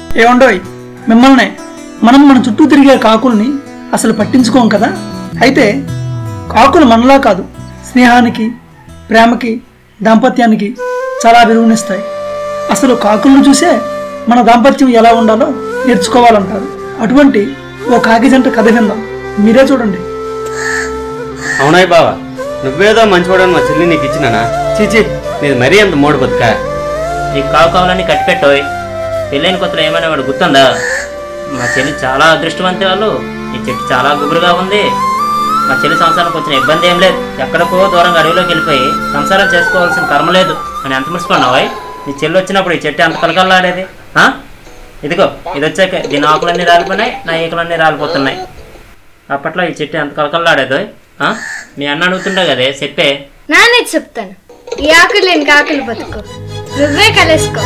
ఏమండోయ్ మిమ్మల్ని మనం మన చుట్టూ తిరిగే కాకుల్ని అసలు పట్టించుకోం కదా అయితే కాకులు మనలా కాదు స్నేహానికి ప్రేమకి దాంపత్యానికి చాలా విలువనిస్తాయి అసలు కాకులను చూసే మన దాంపత్యం ఎలా ఉండాలో నేర్చుకోవాలంటారు అటువంటి ఓ కాకి జంట కథ విందాం మీరే చూడండి అవునాయి బావా నువ్వేదో మంచివాడని మా చెల్లి నీకు ఇచ్చినానా చీచి నీది మరీ అంత మూడు బతుక ఈ కావు కావాలని కట్టిపెట్టోయ్ పెళ్ళైన కొత్తలో ఏమైనా వాడు గుర్తుందా మా చెల్లి చాలా అదృష్టవంతురాలు ఈ చెట్టు చాలా గుబురుగా ఉంది మా చెల్లి సంసారానికి వచ్చిన ఇబ్బంది ఏం లేదు ఎక్కడికో దూరంగా అడవిలోకి వెళ్ళిపోయి సంసారం చేసుకోవాల్సిన కర్మ లేదు అని ఎంత మురిసిపోయినావా నీ చెల్లి వచ్చినప్పుడు ఈ చెట్టు ఎంత కలకల్లాడేది ఆ? ఇదిగో ఇది వచ్చాక దీని ఆకులన్నీ రాలిపోయినాయి నా ఈకలన్నీ రాలిపోతున్నాయి అప్పట్లో ఈ చెట్టు ఎంత కలకల్లాడేదో ఆ? మీ అన్న అడుగుతుండే కదే చెప్పే నానే చెప్తాను ఈ ఆకులు లేని కాకులు బతుకు నువ్వే కలేసుకో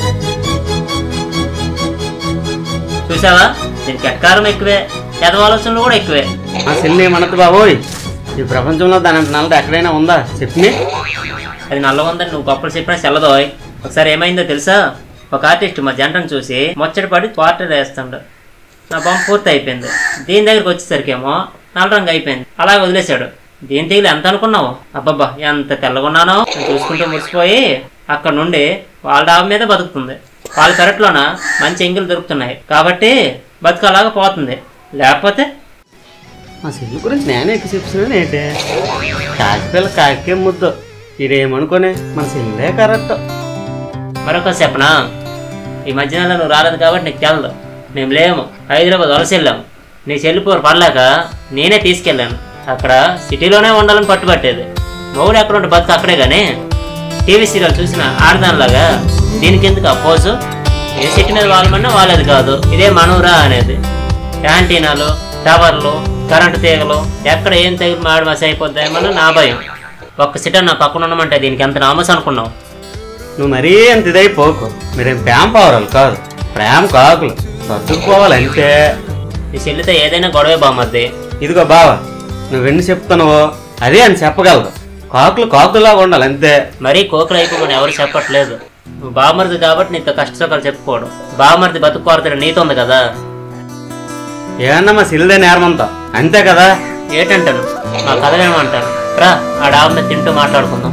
చూసావా దీనికి ఎక్కారం ఎక్కువే ఎదవ ఆలోచనలు కూడా ఎక్కువే మా చెల్లి ఏమన్నది బాబోయ్ ఈ ప్రపంచంలో దాని అంత నల్లది ఎక్కడైనా ఉందా చెప్పి అది నల్ల ఉందని నువ్వు గొప్పలు చెప్పినా చెల్లదోయ్ ఒకసారి ఏమైందో తెలుసా ఒక ఆర్టిస్ట్ మా జంటను చూసి ముచ్చట పడి పోర్ట్రేట్ వేస్తుండు నా బొమ్మ పూర్తి అయిపోయింది దీని దగ్గరికి వచ్చేసరికేమో నల్ల రంగు అయిపోయింది అలా వదిలేశాడు దీని తీగలు ఎంత అనుకున్నావు అబ్బబ్బా ఎంత తెల్లగున్నానో నేను చూసుకుంటూ మురిసిపోయి అక్కడ నుండి వాళ్ళ డాబా మీద బతుకుతుంది వాళ్ళ పెరట్లోన మంచి ఎంగిలు దొరుకుతున్నాయి కాబట్టి బతుకలాగా పోతుంది లేకపోతే మా చెల్లి గురించి నేనే ఎక్కువ చెప్తున్నాను ఏంటి కాకి పిల్ల కాకే ముద్దు ఇదేమనుకోనే మన చెల్లే కరెక్ట్ మరొక చెప్పనా ఈ మధ్యన నువ్వు రాలేదు కాబట్టి నీకు తెలదు మేము లేము హైదరాబాద్ వలస వెళ్ళాము నీ చెల్లిపోరు పడలేక నేనే తీసుకెళ్ళాను అక్కడ సిటీలోనే ఉండాలని పట్టుబట్టేది మౌడు ఎక్కడ ఉంటే బతుకు అక్కడే కానీ టీవీ సీరియల్ చూసిన ఆడదానిలాగా దీనికి ఎందుకు అపోజు ఏ సిటీ మీద వాళ్ళమన్నా వాళ్ళది కాదు ఇదే మనూరా అనేది క్యాంటీనాలు టవర్లు కరెంటు తీగలు ఎక్కడ ఏం తెగి మాడి మసి అయిపోద్దామని నా భయం ఒక్క సిటీ నా పక్కన ఉండమంటే దీనికి ఎంత నామస్ అనుకున్నావు నువ్వు మరీ అంత ఇదైపోకు మీరేం ప్రేమ పవరాలు కాదు ప్రేమ కాకులు సర్దుకుపోవాలి అంతే ఈ చెల్లితో ఏదైనా గొడవే బామ్మద్ది ఇదిగో బావా నువ్వెన్ని చెప్తున్నావో అదే అని చెప్పగలదు కాకులు కాకులాగా ఉండాలి అంతే మరీ కోకలు అయిపోమని ఎవరు చెప్పట్లేదు నువ్వు బామర్ది కాబట్టి నీతో కష్టసుఖాలు చెప్పుకోవడం బామర్ది బతుకు కోరతడు నీతో ఉంది కదా ఏమన్నా మా సిల్దే నేరమంతా అంతే కదా ఏటంటాను మా కథ ఏమంటాను రా ఆ డాబా మీద తింటూ మాట్లాడుకుందాం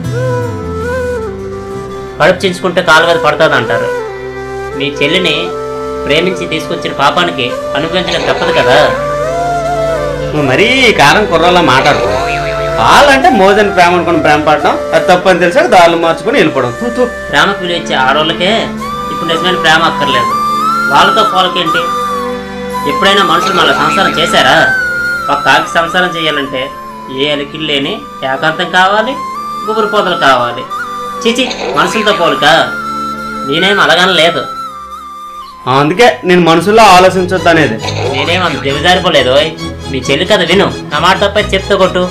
కడుపు చించుకుంటే కాలు మీద పడుతుంది అంటారు మీ చెల్లిని ప్రేమించి తీసుకొచ్చిన పాపానికి అనుభవించడం తప్పదు కదా నువ్వు మరీ ఈ కారం కుర్రలా మాట్లాడుకో వాళ్ళంటే మోజని ప్రేమ అనుకుని ప్రేమ పడడం అది తప్పని తెలిసాక దాళ్ళు మార్చుకుని వెళ్ళిపోవడం తూ, తూ. ప్రేమకు విలువ ఇచ్చే ఆడవాళ్ళకే ఇప్పుడు నిజమైన ప్రేమ అక్కర్లేదు వాళ్ళతో పోలకేంటి ఎప్పుడైనా మనుషులు మళ్ళీ సంసారం చేశారా ఒక కాకి సంసారం చేయాలంటే ఏ అలికిలు లేని ఏకాంతం కావాలి గుబురు పోతలు కావాలి చిచి మనుషులతో పోలిక నేనేం అలాగని లేదు అందుకే నేను మనసులో ఆలోచించొద్దు అనేది నేనేం అంత దిగజారిపోలేదు ఓయ్. మీ చెల్లి కథ విను నా మాట తప్ప చెప్తూ కొట్టు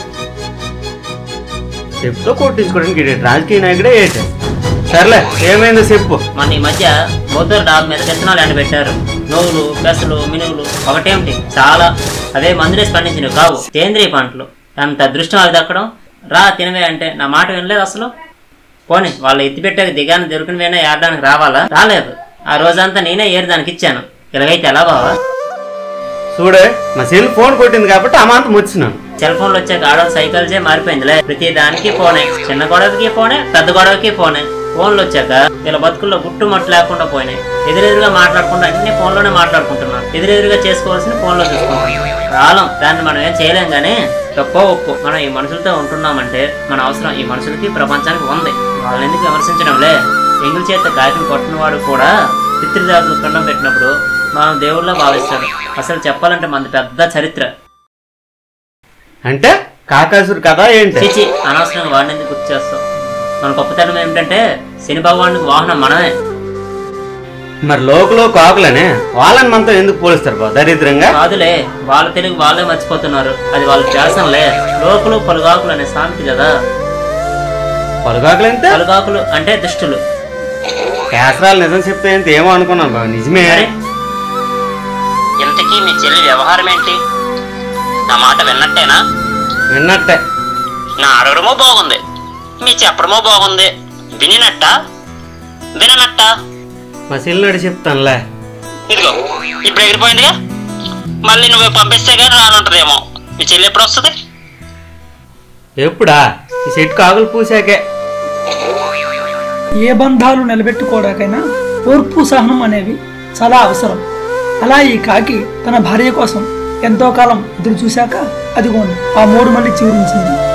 చెప్తూ కొట్టించుకోవడానికి ఈడు రాజకీయ నాయకుడే ఏంటి సర్లే ఏమైందో చెప్పు మన ఈ మధ్య బౌద్ధ డాబ్ మీద విత్తనాలు ఎండబెట్టారు నువ్వులు పెసలు మినువులు ఒకటేమిటి చాలా అవే మందులేసి పండించినవి కావు సేంద్రియ పంటలు అంత అదృష్టం అది దక్కడం రా తినవే అంటే నా మాట వినలేదు అసలు పోనీ వాళ్ళు ఎత్తి పెట్టాక దిగాను దొరికినవేనా ఏరడానికి రావాలా రాలేదు ఆ రోజంతా నేనే ఏరడానికి ఇచ్చాను ఇలాగైతే ఎలా బావా చూడే మా సెల్ ఫోన్ కొట్టింది కాబట్టి అమాంతం వచ్చినాను సెల్ ఫోన్లు వచ్చాక ఆడవాళ్ళ సైకిల్సే మారిపోయిందిలే ప్రతి దానికి ఫోనే చిన్న గొడవకి ఫోనే పెద్ద గొడవకి ఫోనే ఫోన్లు వచ్చాక వీళ్ళ బతుకుల్లో గుట్టు మట్టు లేకుండా పోయినాయి ఎదురెదురుగా మాట్లాడకుండా అన్ని ఫోన్లోనే మాట్లాడుకుంటున్నాం ఎదురెదురుగా చేసుకోవాల్సిన ఫోన్లో చూసుకుంటున్నాం కాలం దాన్ని మనం ఏం చేయలేం కానీ తక్కువ ఒప్పు మనం ఈ మనుషులతో ఉంటున్నామంటే మన అవసరం ఈ మనుషులకి ప్రపంచానికి ఉంది వాళ్ళని ఎందుకు విమర్శించడంలే ఎంగిల్ చేత కాకిని కొట్టిన వాడు కూడా పితృదేవతలు పిండం పెట్టినప్పుడు మనం దేవుళ్ళ భావిస్తాడు అసలు చెప్పాలంటే మనది పెద్ద చరిత్ర అంటే కాకాసురు కదా ఏంటి చిచి అనవసరంగా వాడిని ఎందుకు గుర్తు చేస్తాం మన గొప్పతనం ఏమిటంటే శని భగవానుడికి వాహనం మనమే మరి లోకులో కాకులనే వాళ్ళని మనతో ఎందుకు పోలిస్తారు బా దరిద్రంగా కాదులే వాళ్ళ తెలుగు వాళ్ళే మర్చిపోతున్నారు అది వాళ్ళ చేసంలే లోకులు పలుగాకులు అనే సామెత కదా పొలగాకులంటే పలుగాకులు అంటే దుష్టులు కేసరాలు నిజం చెప్తే ఏంటి ఏమో అనుకున్నాను బాబు నిజమే అరే ఇంతకీ మీ చెల్లి వ్యవహారం ఏంటి నా మాట విన్నట్టేనా విన్నట్టే నా అడగడమో బాగుంది మీ చెప్పడమో బాగుంది వినినట్ట విననట్ట మా చెల్లినాడు చెప్తానులే ఇదిగో ఇప్పుడు ఎగిరిపోయిందిగా మళ్ళీ నువ్వు పంపిస్తే కానీ రానుంటదేమో మీ చెల్లి ఎప్పుడు వస్తుంది ఎప్పుడా ఈ చెట్టు కాకులు పూసాకే ఏ బంధాలు నిలబెట్టుకోవడానికైనా ఓర్పు సహనం అనేవి చాలా అవసరం అలా ఈ కాకి తన భార్య కోసం ఎంతో కాలం ఎదురు చూశాక అదిగోండి ఆ మూడు మళ్ళీ చివరించింది